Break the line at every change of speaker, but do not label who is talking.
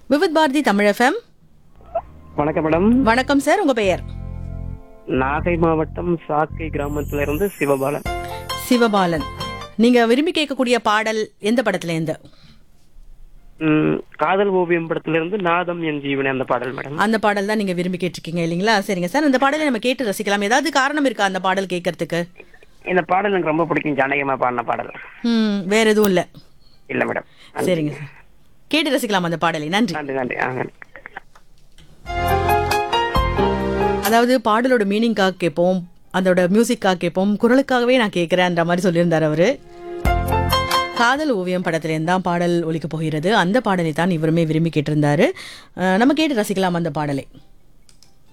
Vividh Bharati Tamil FM
வணக்கம் madam
வணக்கம் sir உங்க பெயர்
நாகை மாவட்டம் சாக்கை கிராமத்துல இருந்து சிவபாலன்
சிவபாலன் நீங்க விரும்பி கேட்கக்கூடிய பாடல் எந்த படத்துல இருந்து
ம், காதல் ஓவியம் படத்துல இருந்து நாதம் என் ஜீவனே அந்த பாடல் மேடம்
அந்த பாடல் தான் நீங்க விரும்பி கேட்டிருக்கீங்க இல்லைங்களா சரிங்க சார் அந்த பாடலை நம்ம கேட்டு ரசிக்கலாம் ஏதாவது காரணம் இருக்கா அந்த பாடல் கேட்கறதுக்கு
இந்த பாடல் எனக்கு ரொம்ப பிடிக்கும் ஜானகியமா பாடின பாடல்
ம் வேற எதுவும் இல்ல
இல்ல மேடம்
சரிங்க சார் கேட்டு ரசிக்கலாம் அந்த பாடலை நன்றி
நன்றி நன்றி ஆ, நன்றி
அதாவது பாடலோட மீனிங்காக கேட்போம் அதோட மியூசிக்காக கேட்போம் குரலுக்காகவே நான் கேட்கிறேன்ற மாதிரி சொல்லியிருந்தார் அவரு காதல் ஓவியம் படத்திலேருந்து தான் பாடல் ஒலிக்க போகிறது அந்த பாடலை தான் இவருமே விரும்பி கேட்டிருந்தாரு அஹ் நம்ம கேட்டு ரசிக்கலாம் அந்த பாடலை